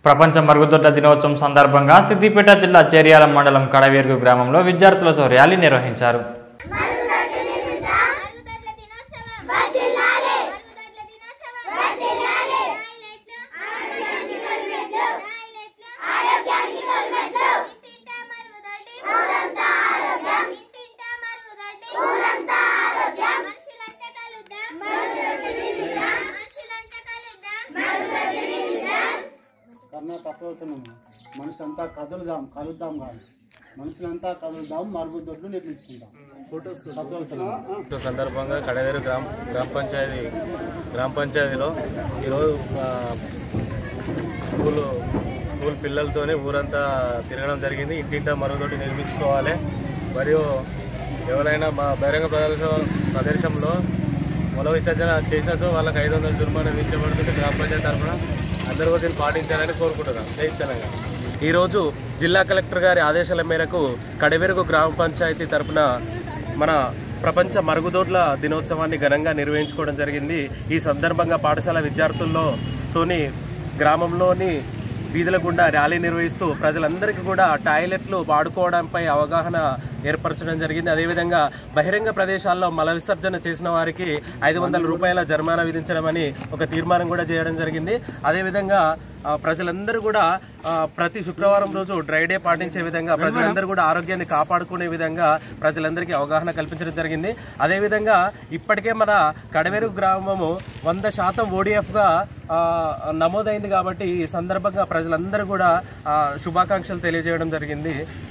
ప్రపంచ మరుగుదొడ్ల దినోత్సవం సందర్భంగా సిద్దిపేట జిల్లా చేర్యాల మండలం కడవేరుగు గ్రామంలో విద్యార్థులతో ర్యాలీ నిర్వహించారు మరుగుదొడ్ల దినోత్సవం వర్ధిల్లాలి మరుగుదొడ్ల దినోత్సవం వర్ధిల్లాలి టాయిలెట్లు ఆరోగ్యానికి తొలిమెట్లు ఇంటింటా మరుగుదొడ్డి ఊరంతా ఆరోగ్యం ఇంటింటా మరుగుదొడ్డి ఊరంతా ఆరోగ్యం మనుషులంతా కలుద్దాం మరుగుదొడ్డి నిలుద్దాం మనుషులంతా కలుద్దాం మరుగుదొడ్డి నిలుద్దాం కన్నా తప్పవుతున్నాము మనిషి అంతా కదులుదాం కలుద్దాం కానీ మనుషులంతా కదులుదాం మరుగుదొడ్లు నిర్మించుకుందాం ఫోటోస్ తప్పవుతున్నాము ఈ సందర్భంగా కడవేరు గ్రామ గ్రామ పంచాయతీ గ్రామ పంచాయతీలో ఈరోజు ఆ, స్కూల్ స్కూల్ పిల్లలతోనే ఊరంతా తిరగడం జరిగింది ఇంటింటా మరుగుదొడ్డి నిర్మించుకోవాలి మరియు ఎవరైనా మా బహిరంగ ప్రదర్శన ప్రదేశంలో మొల విసర్జన చేసిన సో వాళ్ళకి ఐదు వందల జుర్మానా విధించబడుతుంది గ్రామ పంచాయతీ తరఫున అందరూ కూడా దీన్ని పాటించాలని కోరుకుంటున్నాం జై తెలంగాణ ఈరోజు జిల్లా కలెక్టర్ గారి ఆదేశాల మేరకు కడవెరుగు గ్రామ పంచాయతీ తరపున మన ప్రపంచ మరుగుదొడ్ల దినోత్సవాన్ని ఘనంగా నిర్వహించుకోవడం జరిగింది ఈ సందర్భంగా పాఠశాల విద్యార్థుల్లో తోని గ్రామంలోని వీధుల గుండా ర్యాలీ నిర్వహిస్తూ ప్రజలందరికీ కూడా టాయిలెట్లు వాడుకోవడంపై అవగాహన ఏర్పరచడం జరిగింది అదేవిధంగా బహిరంగ ప్రదేశాల్లో మల విసర్జన చేసిన వారికి ఐదు వందల రూపాయల జరిమానా విధించడమని ఒక తీర్మానం కూడా చేయడం జరిగింది అదేవిధంగా ఆ, ప్రజలందరూ కూడా ఆ, ప్రతి శుక్రవారం రోజు డ్రై డే పాటించే విధంగా ప్రజలందరూ కూడా ఆరోగ్యాన్ని కాపాడుకునే విధంగా ప్రజలందరికీ అవగాహన కల్పించడం జరిగింది అదేవిధంగా ఇప్పటికే మన కడవేరు గ్రామము వంద శాతం ఓడిఎఫ్గా నమోదైంది కాబట్టి ఈ సందర్భంగా ప్రజలందరూ కూడా ఆ, శుభాకాంక్షలు తెలియజేయడం జరిగింది